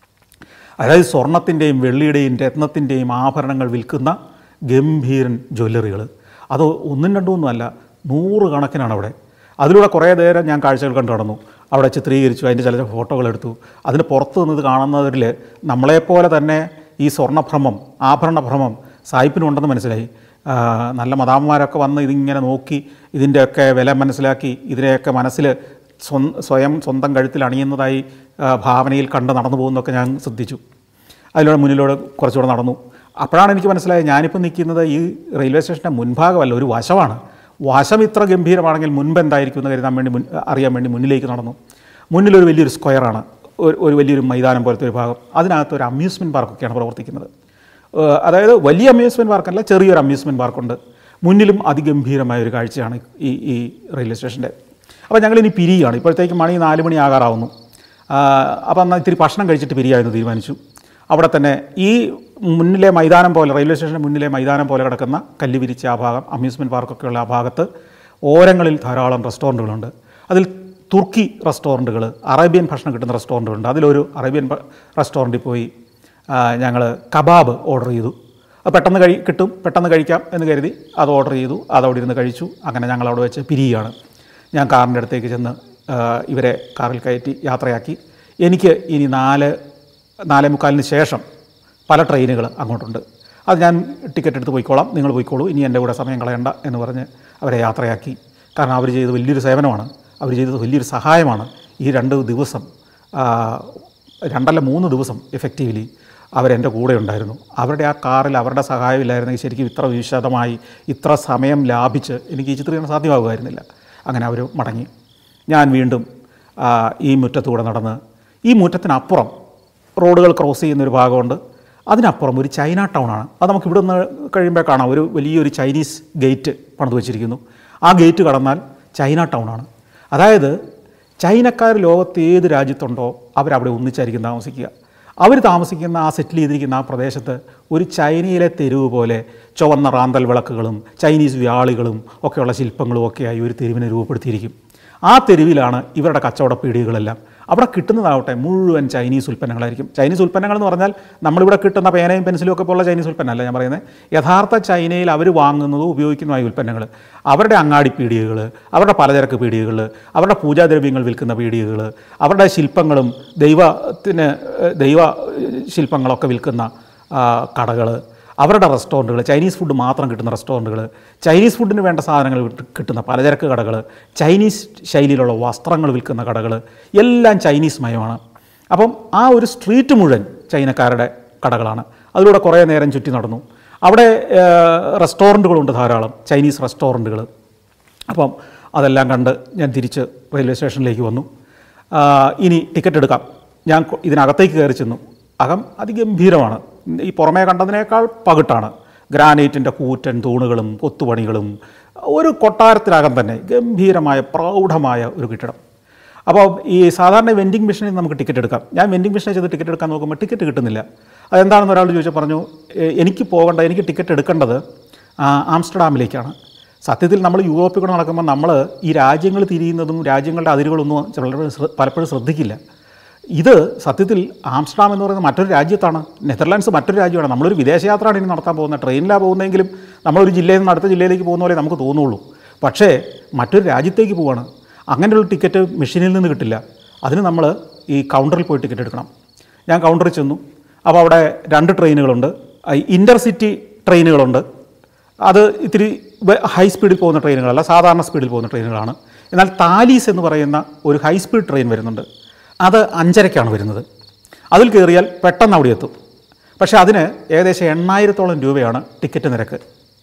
അതായത് സ്വർണത്തിൻ്റെയും വെള്ളിയുടെയും രത്നത്തിൻ്റെയും ആഭരണങ്ങൾ വിൽക്കുന്ന ഗംഭീരൻ ജ്വല്ലറികൾ അത് ഒന്നും രണ്ടും ഒന്നുമല്ല നൂറുകണക്കിനാണ് അവിടെ അതിലൂടെ കുറേ നേരം ഞാൻ കാഴ്ചകൾ കണ്ടു നടന്നു അവിടെ ചിത്രീകരിച്ചു അതിൻ്റെ ചില ഫോട്ടോകൾ എടുത്തു അതിന് പുറത്ത് നിന്നത് കാണുന്നവരിൽ നമ്മളെപ്പോലെ തന്നെ ഈ സ്വർണ്ണഭ്രമം ആഭരണഭ്രമം സായിപ്പിനുണ്ടെന്ന് മനസ്സിലായി ആ, നല്ല മതാമ്മമാരൊക്കെ വന്ന് ഇതിങ്ങനെ നോക്കി ഇതിൻ്റെയൊക്കെ വില മനസ്സിലാക്കി ഇതിനെയൊക്കെ മനസ്സിൽ സ്വ- സ്വയം സ്വന്തം കഴുത്തിൽ അണിയുന്നതായി ആ, ഭാവനയിൽ കണ്ട് നടന്നു പോകുന്നതൊക്കെ ഞാൻ ശ്രദ്ധിച്ചു അതിലൂടെ മുന്നിലൂടെ കുറച്ചുകൂടെ നടന്നു അപ്പോഴാണ് എനിക്ക് മനസ്സിലായത് ഞാനിപ്പോൾ നിൽക്കുന്നത് ഈ റെയിൽവേ സ്റ്റേഷൻ്റെ മുൻഭാഗമല്ല ഒരു വശമാണ് വശം ഇത്ര ഗംഭീരമാണെങ്കിൽ മുൻപ് എന്തായിരിക്കും എന്ന് കരുതാൻ വേണ്ടി മുൻ അറിയാൻ വേണ്ടി മുന്നിലേക്ക് നടന്നു മുന്നിലൊരു വലിയൊരു സ്ക്വയറാണ് ഒരു ഒരു വലിയൊരു മൈതാനം പോലത്തെ ഒരു ഭാഗം അതിനകത്ത് ഒരു അമ്യൂസ്മെൻറ്റ് പാർക്കൊക്കെയാണ് പ്രവർത്തിക്കുന്നത് ഏഹ് അതായത് വലിയ അമ്യൂസ്മെൻറ്റ് പാർക്കല്ല ചെറിയൊരു അമ്യൂസ്മെൻറ്റ് പാർക്കുണ്ട് മുന്നിലും അതിഗംഭീരമായ ഒരു കാഴ്ചയാണ് ഈ ഈ റെയിൽവേ സ്റ്റേഷൻ്റെ അപ്പോൾ ഞങ്ങളിനി പിരിയുകയാണ് ഇപ്പോഴത്തേക്ക് മണി നാല് മണി ആകാറാവുന്നു അപ്പോൾ എന്നാൽ ഇത്തിരി ഭക്ഷണം കഴിച്ചിട്ട് പിരിയാമെന്ന് തീരുമാനിച്ചു അവിടെ തന്നെ ഈ മുന്നിലെ മൈതാനം പോലെ റെയിൽവേ സ്റ്റേഷൻ്റെ മുന്നിലെ മൈതാനം പോലെ കിടക്കുന്ന കല്ല് വിരിച്ച ആ ഭാഗം അമ്യൂസ്മെൻറ്റ് പാർക്കൊക്കെയുള്ള ആ ഭാഗത്ത് ഓരങ്ങളിൽ ധാരാളം റെസ്റ്റോറൻറ്റുകളുണ്ട് അതിൽ തുർക്കി റെസ്റ്റോറൻറ്റുകൾ അറേബ്യൻ ഭക്ഷണം കിട്ടുന്ന റെസ്റ്റോറൻറ്റുകളുണ്ട് അതിലൊരു അറേബ്യൻ പ- റെസ്റ്റോറൻറ്റിൽ പോയി ഞങ്ങൾ കബാബ് ഓർഡർ ചെയ്തു അത് പെട്ടെന്ന് കഴി കിട്ടും പെട്ടെന്ന് കഴിക്കാം എന്ന് കരുതി അത് ഓർഡർ ചെയ്തു അത് അവിടെ ഇരുന്ന് കഴിച്ചു അങ്ങനെ ഞങ്ങൾ അവിടെ വെച്ച് പിരിയുകയാണ് ഞാൻ കാറിൻ്റെ അടുത്തേക്ക് ചെന്ന് ആ, ഇവരെ കാറിൽ കയറ്റി യാത്രയാക്കി എനിക്ക് ഇനി നാല് നാലേ മുക്കാലിന് ശേഷം പല ട്രെയിനുകൾ അങ്ങോട്ടുണ്ട് അത് ഞാൻ ടിക്കറ്റ് എടുത്ത് പോയിക്കോളാം നിങ്ങൾ പോയിക്കോളൂ ഇനി എൻ്റെ കൂടെ സമയം കളയണ്ട എന്ന് പറഞ്ഞ് അവരെ യാത്രയാക്കി കാരണം അവർ ചെയ്തത് വലിയൊരു സേവനമാണ് അവർ ചെയ്തത് വലിയൊരു സഹായമാണ് ഈ രണ്ട് ദിവസം ആ, രണ്ടല്ല മൂന്ന് ദിവസം എഫക്റ്റീവ്ലി അവരെൻ്റെ കൂടെ ഉണ്ടായിരുന്നു അവരുടെ ആ കാറിൽ അവരുടെ സഹായം ഇല്ലായിരുന്നെങ്കിൽ ശരിക്കും ഇത്ര വിശദമായി ഇത്ര സമയം ലാഭിച്ച് എനിക്ക് ഈ ചിത്രീകരണം സാധ്യമാകുമായിരുന്നില്ല അങ്ങനെ അവർ മടങ്ങി ഞാൻ വീണ്ടും ആ, ഈ മുറ്റത്തൂടെ നടന്ന് ഈ മുറ്റത്തിനപ്പുറം റോഡുകൾ ക്രോസ് ചെയ്യുന്നൊരു ഭാഗമുണ്ട് അതിനപ്പുറം ഒരു ചൈന ടൗണാണ് അത് നമുക്ക് ഇവിടെ നിന്ന് കഴിയുമ്പോൾ കാണാം ഒരു വലിയൊരു ചൈനീസ് ഗേറ്റ് പണിത് വെച്ചിരിക്കുന്നു ആ ഗേറ്റ് കടന്നാൽ ചൈന ടൗണാണ് അതായത് ചൈനക്കാർ ലോകത്ത് ഏത് രാജ്യത്തുണ്ടോ അവരവിടെ ഒന്നിച്ചായിരിക്കും താമസിക്കുക അവർ താമസിക്കുന്ന ആ സെറ്റിൽ ചെയ്തിരിക്കുന്ന ആ പ്രദേശത്ത് ഒരു ചൈനയിലെ തെരുവ് പോലെ ചുവന്ന റാന്തൽ വിളക്കുകളും ചൈനീസ് വ്യാളികളും ഒക്കെയുള്ള ശില്പങ്ങളും ഒക്കെയായി ഒരു തെരുവിനെ രൂപപ്പെടുത്തിയിരിക്കും ആ തെരുവിലാണ് ഇവരുടെ കച്ചവട പീടികകളെല്ലാം അവിടെ കിട്ടുന്നതാവട്ടെ മുഴുവൻ ചൈനീസ് ഉൽപ്പന്നങ്ങളായിരിക്കും ചൈനീസ് ഉൽപ്പന്നങ്ങൾ എന്ന് പറഞ്ഞാൽ നമ്മളിവിടെ കിട്ടുന്ന പേനയും പെൻസിലും ഒക്കെ പോലുള്ള ചൈനീസ് ഉൽപ്പന്നമല്ല ഞാൻ പറയുന്നത് യഥാർത്ഥ ചൈനയിൽ അവർ വാങ്ങുന്നതും ഉപയോഗിക്കുന്നതുമായ ഉൽപ്പന്നങ്ങൾ അവരുടെ അങ്ങാടി പീടികകൾ അവരുടെ പലചരക്ക് പീടികകൾ അവരുടെ പൂജാദ്രവ്യങ്ങൾ വിൽക്കുന്ന പീടികകൾ അവരുടെ ശില്പങ്ങളും ദൈവത്തിന് ഏഹ്, ദൈവ ശില്പങ്ങളൊക്കെ വിൽക്കുന്ന കടകൾ അവരുടെ റെസ്റ്റോറൻറ്റുകൾ ചൈനീസ് ഫുഡ് മാത്രം കിട്ടുന്ന റെസ്റ്റോറൻറ്റുകൾ ചൈനീസ് ഫുഡിന് വേണ്ട സാധനങ്ങൾ വിട്ട് കിട്ടുന്ന പലചരക്ക് കടകൾ ചൈനീസ് ശൈലിയിലുള്ള വസ്ത്രങ്ങൾ വിൽക്കുന്ന കടകൾ എല്ലാം ചൈനീസ് മയമാണ് അപ്പം ആ ഒരു സ്ട്രീറ്റ് മുഴുവൻ ചൈനക്കാരുടെ കടകളാണ് അതിലൂടെ കുറേ നേരം ചുറ്റി നടന്നു അവിടെ ഏഹ്, റെസ്റ്റോറൻറ്റുകളുണ്ട് ധാരാളം ചൈനീസ് റെസ്റ്റോറൻറ്റുകൾ അപ്പം അതെല്ലാം കണ്ട് ഞാൻ തിരിച്ച് റെയിൽവേ സ്റ്റേഷനിലേക്ക് വന്നു ആ, ഇനി ടിക്കറ്റ് എടുക്കാം ഞാൻ കൊ- ഇതിനകത്തേക്ക് കയറി ചെന്നു അകം അതിഗംഭീരമാണ് ഈ പുറമേ കണ്ടതിനേക്കാൾ പകിട്ടാണ് ഗ്രാനൈറ്റിൻ്റെ കൂറ്റൻ തൂണുകളും കൊത്തുപണികളും ഒരു കൊട്ടാരത്തിനകം തന്നെ ഗംഭീരമായ പ്രൗഢമായ ഒരു കെട്ടിടം അപ്പോൾ ഈ സാധാരണ വെൻഡിങ് മെഷീനിൽ നമുക്ക് ടിക്കറ്റ് എടുക്കാം ഞാൻ വെൻഡിങ് മെഷീനിൽ ചെയ്ത് ടിക്കറ്റ് എടുക്കാൻ നോക്കുമ്പോൾ ടിക്കറ്റ് കിട്ടുന്നില്ല അതെന്താണെന്ന് ഒരാൾ ചോദിച്ചാൽ പറഞ്ഞു "എ, എനിക്ക് പോകേണ്ട എനിക്ക് ടിക്കറ്റ് എടുക്കേണ്ടത് ആ, ആംസ്റ്റർഡാമിലേക്കാണ് സത്യത്തിൽ നമ്മൾ യൂറോപ്പിൽ കൂടെ നടക്കുമ്പോൾ നമ്മൾ ഈ രാജ്യങ്ങൾ തിരിയുന്നതും രാജ്യങ്ങളുടെ അതിരുകളൊന്നും ചിലപ്പോൾ ശ്ര- പലപ്പോഴും ശ്രദ്ധിക്കില്ല ഇത് സത്യത്തിൽ ആംസ്റ്റർഡാം എന്ന് പറയുന്നത് മറ്റൊരു രാജ്യത്താണ് നെതർലാൻഡ്സ് മറ്റൊരു രാജ്യമാണ് നമ്മളൊരു വിദേശയാത്രയാണ് ഇനി നടത്താൻ പോകുന്നത് ട്രെയിനിലാണ് പോകുന്നതെങ്കിലും നമ്മളൊരു ജില്ലയിൽ നിന്ന് അടുത്ത ജില്ലയിലേക്ക് പോകുന്ന പോലെ നമുക്ക് തോന്നുള്ളൂ പക്ഷേ മറ്റൊരു രാജ്യത്തേക്ക് പോവാണ് അങ്ങനെയുള്ള ടിക്കറ്റ് മെഷീനിൽ നിന്ന് കിട്ടില്ല അതിന് നമ്മൾ ഈ കൗണ്ടറിൽ പോയി ടിക്കറ്റ് എടുക്കണം ഞാൻ കൗണ്ടറിൽ ചെന്നു അപ്പോൾ അവിടെ രണ്ട് ട്രെയിനുകളുണ്ട് ഇൻ്റർസിറ്റി ട്രെയിനുകളുണ്ട് അത് ഇത്തിരി വെ- ഹൈ സ്പീഡിൽ പോകുന്ന ട്രെയിനുകളല്ല സാധാരണ സ്പീഡിൽ പോകുന്ന ട്രെയിനുകളാണ് എന്നാൽ താലീസ് എന്ന് പറയുന്ന ഒരു ഹൈ സ്പീഡ് ട്രെയിൻ വരുന്നുണ്ട് അത് അഞ്ചരയ്ക്കാണ് വരുന്നത് അതിൽ കയറിയാൽ പെട്ടെന്ന് അവിടെ എത്തും പക്ഷേ അതിന് ഏകദേശം എണ്ണായിരത്തോളം രൂപയാണ് ടിക്കറ്റ് നിരക്ക്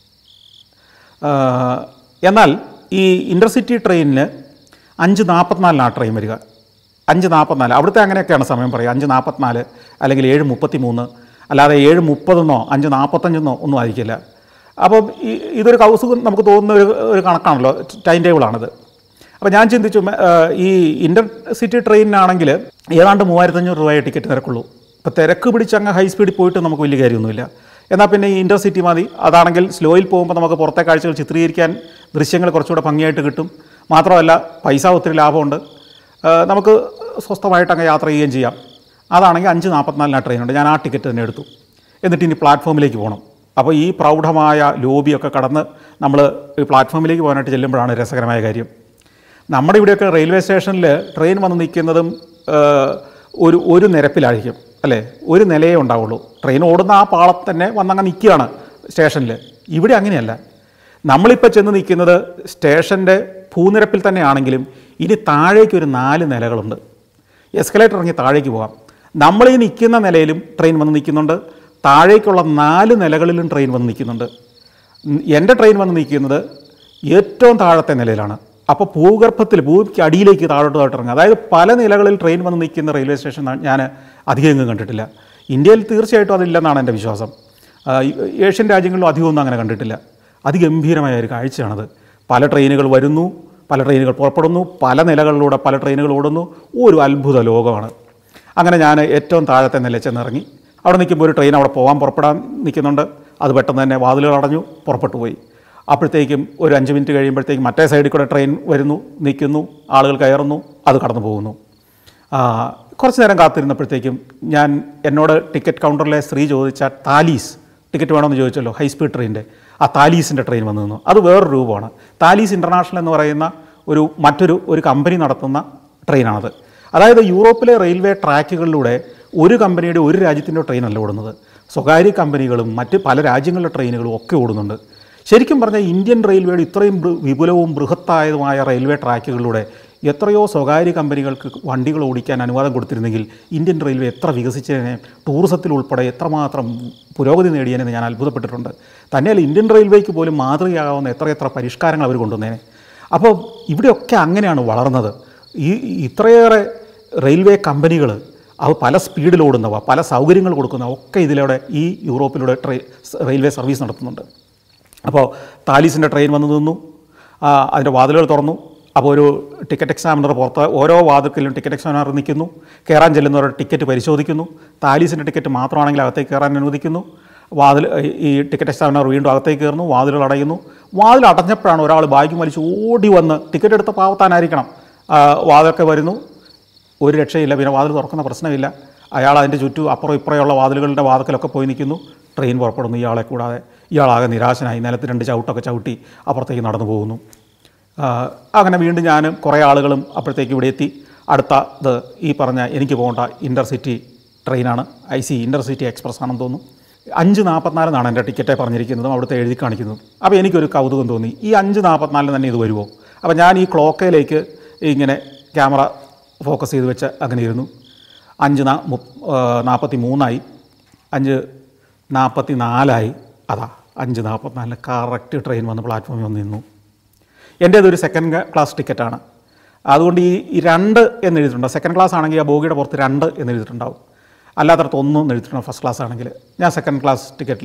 ആഹ് എന്നാൽ ഈ ഇൻ്റർസിറ്റി ട്രെയിനിന് അഞ്ച് നാൽപ്പത്തിനാലിനാണ് ട്രെയിൻ വരിക അഞ്ച് നാൽപ്പത്തിനാല് അവിടുത്തെ അങ്ങനെയൊക്കെയാണ് സമയം പറയുക അഞ്ച് നാൽപ്പത്തിനാല് അല്ലെങ്കിൽ ഏഴ് മുപ്പത്തി മൂന്ന് അല്ലാതെ ഏഴ് മുപ്പതെന്നോ അഞ്ച് നാൽപ്പത്തഞ്ചെന്നോ ഒന്നും ആയിരിക്കില്ല അപ്പോൾ ഈ ഇതൊരു കൗസുഖം നമുക്ക് തോന്നുന്ന ഒരു ഒരു കണക്കാണല്ലോ ടൈം ടേബിളാണിത് അപ്പോൾ ഞാൻ ചിന്തിച്ചു മെ- ആഹ് ഈ ഇൻ്റർ സിറ്റി ട്രെയിനിനാണെങ്കിൽ ഏതാണ്ട് മൂവായിരത്തഞ്ഞൂറ് രൂപയെ ടിക്കറ്റ് നിരക്കുള്ളൂ ഇപ്പോൾ തിരക്ക് പിടിച്ച് അങ്ങ് ഹൈ സ്പീഡിൽ പോയിട്ട് നമുക്ക് വലിയ കാര്യമൊന്നുമില്ല എന്നാൽ പിന്നെ ഈ ഇൻ്റർ സിറ്റി മതി അതാണെങ്കിൽ സ്ലോയിൽ പോകുമ്പോൾ നമുക്ക് പുറത്തെ കാഴ്ചകൾ ചിത്രീകരിക്കാൻ ദൃശ്യങ്ങൾ കുറച്ചുകൂടെ ഭംഗിയായിട്ട് കിട്ടും മാത്രമല്ല പൈസ ഒത്തിരി ലാഭമുണ്ട് ആഹ് നമുക്ക് സ്വസ്ഥമായിട്ട് അങ്ങ് യാത്ര ചെയ്യുകയും ചെയ്യാം അതാണെങ്കിൽ അഞ്ച് നാൽപ്പത്തിനാലിനാണ് ട്രെയിനുണ്ട് ഞാൻ ആ ടിക്കറ്റ് തന്നെ എടുത്തു എന്നിട്ട് ഇനി പ്ലാറ്റ്ഫോമിലേക്ക് പോകണം അപ്പോൾ ഈ പ്രൗഢമായ ലോബിയൊക്കെ കടന്ന് നമ്മൾ ഈ പ്ലാറ്റ്ഫോമിലേക്ക് പോകാനായിട്ട് ചെല്ലുമ്പോഴാണ് രസകരമായ കാര്യം നമ്മുടെ ഇവിടെയൊക്കെ റെയിൽവേ സ്റ്റേഷനിൽ ട്രെയിൻ വന്ന് നിൽക്കുന്നതും ഏഹ്, ഒരു ഒരു നിരപ്പിലായിരിക്കും അല്ലേ ഒരു നിലയേ ഉണ്ടാവുള്ളൂ ട്രെയിൻ ഓടുന്ന ആ പാളത്ത് തന്നെ വന്നങ്ങ് നിൽക്കുകയാണ് സ്റ്റേഷനിൽ ഇവിടെ അങ്ങനെയല്ല നമ്മളിപ്പോൾ ചെന്ന് നിൽക്കുന്നത് സ്റ്റേഷൻ്റെ ഭൂനിരപ്പിൽ തന്നെയാണെങ്കിലും ഇനി താഴേക്ക് ഒരു നാല് നിലകളുണ്ട് എസ്കലേറ്റർ ഇറങ്ങി താഴേക്ക് പോകാം നമ്മൾ ഈ നിൽക്കുന്ന നിലയിലും ട്രെയിൻ വന്ന് നിൽക്കുന്നുണ്ട് താഴേക്കുള്ള നാല് നിലകളിലും ട്രെയിൻ വന്ന് നിൽക്കുന്നുണ്ട് ഉം, എൻ്റെ ട്രെയിൻ വന്ന് നിൽക്കുന്നത് ഏറ്റവും താഴത്തെ നിലയിലാണ് അപ്പോൾ ഭൂഗർഭത്തിൽ ഭൂമിക്ക് അടിയിലേക്ക് താഴോട്ട് താഴോട്ട് ഇറങ്ങുക അതായത് പല നിലകളിൽ ട്രെയിൻ വന്ന് നിൽക്കുന്ന റെയിൽവേ സ്റ്റേഷൻ ഞാൻ അധികം എങ്ങും കണ്ടിട്ടില്ല ഇന്ത്യയിൽ തീർച്ചയായിട്ടും അതില്ലെന്നാണ് എൻ്റെ വിശ്വാസം ആ, ഈ ഏഷ്യൻ രാജ്യങ്ങളിലും അധികമൊന്നും അങ്ങനെ കണ്ടിട്ടില്ല അതിഗംഭീരമായ ഒരു കാഴ്ചയാണത് പല ട്രെയിനുകൾ വരുന്നു പല ട്രെയിനുകൾ പുറപ്പെടുന്നു പല നിലകളിലൂടെ പല ട്രെയിനുകൾ ഓടുന്നു ഒരു അത്ഭുത ലോകമാണ് അങ്ങനെ ഞാൻ ഏറ്റവും താഴത്തെ നിലയിൽ ചെന്നിറങ്ങി അവിടെ നിൽക്കുമ്പോൾ ഒരു ട്രെയിൻ അവിടെ പോകാൻ പുറപ്പെടാൻ നിൽക്കുന്നുണ്ട് അത് പെട്ടെന്ന് തന്നെ വാതിലുകൾ അടഞ്ഞു പുറപ്പെട്ടു പോയി അപ്പോഴത്തേക്കും ഒരു അഞ്ച് മിനിറ്റ് കഴിയുമ്പോഴത്തേക്കും മറ്റേ സൈഡിൽ കൂടെ ട്രെയിൻ വരുന്നു നിൽക്കുന്നു ആളുകൾ കയറുന്നു അത് കടന്നു പോകുന്നു ആ, കുറച്ച് നേരം കാത്തിരുന്നപ്പോഴത്തേക്കും ഞാൻ എന്നോട് ടിക്കറ്റ് കൗണ്ടറിലെ സ്ത്രീ ചോദിച്ച താലീസ് ടിക്കറ്റ് വേണമെന്ന് ചോദിച്ചല്ലോ ഹൈ സ്പീഡ് ട്രെയിനിൻ്റെ ആ താലീസിൻ്റെ ട്രെയിൻ വന്നു നിന്നു അത് വേറൊരു രൂപമാണ് താലീസ് ഇൻ്റർനാഷണൽ എന്ന് പറയുന്ന ഒരു മറ്റൊരു ഒരു കമ്പനി നടത്തുന്ന ട്രെയിനാണത് അതായത് യൂറോപ്പിലെ റെയിൽവേ ട്രാക്കുകളിലൂടെ ഒരു കമ്പനിയുടെ ഒരു രാജ്യത്തിൻ്റെ ട്രെയിനല്ല ഓടുന്നത് സ്വകാര്യ കമ്പനികളും മറ്റ് പല രാജ്യങ്ങളിലെ ട്രെയിനുകളും ഒക്കെ ഓടുന്നുണ്ട് ശരിക്കും പറഞ്ഞാൽ ഇന്ത്യൻ റെയിൽവേയുടെ ഇത്രയും ബൃ- വിപുലവും ബൃഹത്തായതുമായ റെയിൽവേ ട്രാക്കുകളിലൂടെ എത്രയോ സ്വകാര്യ കമ്പനികൾക്ക് വണ്ടികൾ ഓടിക്കാൻ അനുവാദം കൊടുത്തിരുന്നെങ്കിൽ ഇന്ത്യൻ റെയിൽവേ എത്ര വികസിച്ചതിനെ ടൂറിസത്തിൽ ഉൾപ്പെടെ എത്രമാത്രം പുരോഗതി നേടിയതിനെ ഞാൻ അത്ഭുതപ്പെട്ടിട്ടുണ്ട് തന്നെയല്ല ഇന്ത്യൻ റെയിൽവേക്ക് പോലും മാതൃകയാവുന്ന എത്രയെത്ര പരിഷ്കാരങ്ങൾ അവർ കൊണ്ടുവന്നേനെ അപ്പോൾ ഇവിടെയൊക്കെ അങ്ങനെയാണ് വളർന്നത് ഈ ഇത്രയേറെ റെയിൽവേ കമ്പനികൾ അവ പല സ്പീഡിൽ ഓടുന്നവ പല സൗകര്യങ്ങൾ കൊടുക്കുന്നവ ഒക്കെ ഇതിലൂടെ ഈ യൂറോപ്പിലൂടെ ട്രെ റെയിൽവേ സർവീസ് നടത്തുന്നുണ്ട് അപ്പോൾ താലീസിൻ്റെ ട്രെയിൻ വന്ന് നിന്നു ആ, അതിൻ്റെ വാതിലുകൾ തുറന്നു അപ്പോൾ ഒരു ടിക്കറ്റ് എക്സാമിനർ പുറത്ത് ഓരോ വാതിൽക്കലും ടിക്കറ്റ് എക്സാമിനർ നിൽക്കുന്നു കയറാൻ ചെല്ലുന്നവരുടെ ടിക്കറ്റ് പരിശോധിക്കുന്നു താലീസിൻ്റെ ടിക്കറ്റ് മാത്രമാണെങ്കിൽ അകത്തേക്ക് കയറാൻ അനുവദിക്കുന്നു വാതിൽ ഈ ടിക്കറ്റ് എക്സാമിനർ വീണ്ടും അകത്തേക്ക് കയറുന്നു വാതിലുകൾ അടയുന്നു വാതിൽ അടഞ്ഞപ്പോഴാണ് ഒരാൾ ബാഗ് വലിച്ച് ഓടി വന്ന് ടിക്കറ്റ് എടുത്ത പാവത്താനായിരിക്കണം ആ, വാതിലൊക്കെ വരുന്നു ഒരു രക്ഷയില്ല പിന്നെ വാതിൽ തുറക്കുന്ന പ്രശ്നമില്ല അയാൾ അതിൻ്റെ ചുറ്റും അപ്പുറം ഇപ്പുറമുള്ള വാതിലുകളുടെ വാതിക്കലൊക്കെ പോയി നിൽക്കുന്നു ട്രെയിൻ പുറപ്പെടുന്നു ഇയാളെ കൂടാതെ ഇയാളാകെ നിരാശനായി നിലത്ത് രണ്ട് ചവിട്ടൊക്കെ ചവിട്ടി അപ്പുറത്തേക്ക് നടന്നു പോകുന്നു ആ, അങ്ങനെ വീണ്ടും ഞാനും കുറേ ആളുകളും അപ്പോഴത്തേക്ക് ഇവിടെ എത്തി അടുത്ത ഇത് ഈ പറഞ്ഞ എനിക്ക് പോകേണ്ട ഇൻ്റർസിറ്റി ട്രെയിനാണ് ഐ സി ഇൻ്റർസിറ്റി എക്സ്പ്രസ് ആണെന്ന് തോന്നുന്നു അഞ്ച് നാൽപ്പത്തിനാലെന്നാണ് എൻ്റെ ടിക്കറ്റ് പറഞ്ഞിരിക്കുന്നതും അവിടുത്തെ എഴുതി കാണിക്കുന്നതും അപ്പോൾ എനിക്കൊരു കൗതുകം തോന്നി ഈ അഞ്ച് നാൽപ്പത്തിനാലിന് തന്നെ ഇത് വരുമോ അപ്പോൾ ഞാൻ ഈ ക്ലോക്കയിലേക്ക് ഇങ്ങനെ ക്യാമറ ഫോക്കസ് ചെയ്ത് വെച്ച് അങ്ങനെ ഇരുന്നു അഞ്ച് നാ മുപ്പ നാൽപ്പത്തി മൂന്നായി അഞ്ച് നാൽപ്പത്തി നാലായി അതാ അഞ്ച് നാൽപ്പത്തിനാലിന് കറക്റ്റ് ട്രെയിൻ വന്ന് പ്ലാറ്റ്ഫോമിൽ വന്ന് നിന്നു എൻ്റേതൊരു സെക്കൻഡ് ക്ലാസ് ടിക്കറ്റാണ് അതുകൊണ്ട് ഈ ഈ രണ്ട് എന്ന് എഴുതിയിട്ടുണ്ട് സെക്കൻഡ് ക്ലാസ് ആണെങ്കിൽ ആ ബോഗിയുടെ പുറത്ത് രണ്ട് എന്ന് എഴുതിയിട്ടുണ്ടാവും അല്ലാത്തടത്ത് ഒന്നും എന്ന് എഴുതിയിട്ടുണ്ട് ഫസ്റ്റ് ക്ലാസ് ആണെങ്കിൽ ഞാൻ സെക്കൻഡ് ക്ലാസ് ടിക്കറ്റ്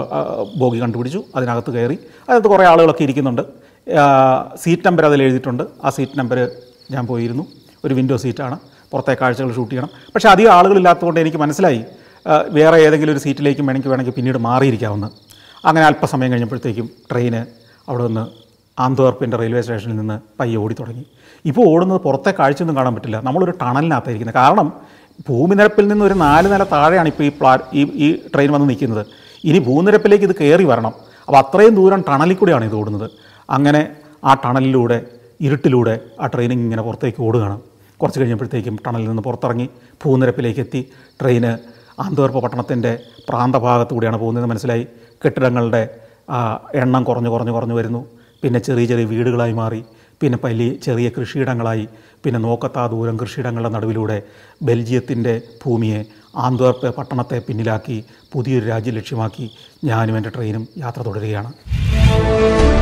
ബോഗി കണ്ടുപിടിച്ചു അതിനകത്ത് കയറി അതിനകത്ത് കുറേ ആളുകളൊക്കെ ഇരിക്കുന്നുണ്ട് ആ, സീറ്റ് നമ്പർ അതിൽ എഴുതിയിട്ടുണ്ട് ആ സീറ്റ് നമ്പർ ഞാൻ പോയിരുന്നു ഒരു വിൻഡോ സീറ്റാണ് പുറത്തെ കാഴ്ചകൾ ഷൂട്ട് ചെയ്യണം പക്ഷേ അധികം ആളുകളില്ലാത്തതുകൊണ്ട് എനിക്ക് മനസ്സിലായി ആ, വേറെ ഏതെങ്കിലും ഒരു സീറ്റിലേക്കും വേണമെങ്കിൽ വേണമെങ്കിൽ പിന്നീട് മാറിയിരിക്കാവുന്ന അങ്ങനെ അല്പസമയം കഴിഞ്ഞപ്പോഴത്തേക്കും ട്രെയിന് അവിടെ നിന്ന് ആന്തോർപ്പിൻ്റെ റെയിൽവേ സ്റ്റേഷനിൽ നിന്ന് പയ്യെ ഓടി തുടങ്ങി ഇപ്പോൾ ഓടുന്നത് പുറത്തെ കാഴ്ചയൊന്നും കാണാൻ പറ്റില്ല നമ്മളൊരു ടണലിനകത്തായിരിക്കുന്നത് കാരണം ഭൂമിനിരപ്പിൽ നിന്ന് ഒരു നാല് നില താഴെയാണ് ഇപ്പോൾ ഈ പ്ലാ ഈ ഈ ട്രെയിൻ വന്ന് നിൽക്കുന്നത് ഇനി ഭൂനിരപ്പിലേക്ക് ഇത് കയറി വരണം അപ്പോൾ അത്രയും ദൂരം ടണലിൽ കൂടെയാണ് ഇത് ഓടുന്നത് അങ്ങനെ ആ ടണലിലൂടെ ഇരുട്ടിലൂടെ ആ ട്രെയിനിങ് ഇങ്ങനെ പുറത്തേക്ക് ഓടുകയാണ് കുറച്ച് കഴിഞ്ഞപ്പോഴത്തേക്കും ടണലിൽ നിന്ന് പുറത്തിറങ്ങി ഭൂനിരപ്പിലേക്ക് എത്തി ട്രെയിന് ആന്തോർപ്പ് പട്ടണത്തിൻ്റെ പ്രാന്തഭാഗത്തൂടെയാണ് പോകുന്നതെന്ന് മനസ്സിലായി കെട്ടിടങ്ങളുടെ ആ, എണ്ണം കുറഞ്ഞു കുറഞ്ഞു കുറഞ്ഞു വരുന്നു പിന്നെ ചെറിയ ചെറിയ വീടുകളായി മാറി പിന്നെ വലിയ ചെറിയ കൃഷിയിടങ്ങളായി പിന്നെ നോക്കത്താ ദൂരം കൃഷിയിടങ്ങളുടെ നടുവിലൂടെ ബെൽജിയത്തിൻ്റെ ഭൂമിയെ ആന്തോർപ്പ് പട്ടണത്തെ പിന്നിലാക്കി പുതിയൊരു രാജ്യം ലക്ഷ്യമാക്കി ഞാനും എൻ്റെ ട്രെയിനും യാത്ര തുടരുകയാണ്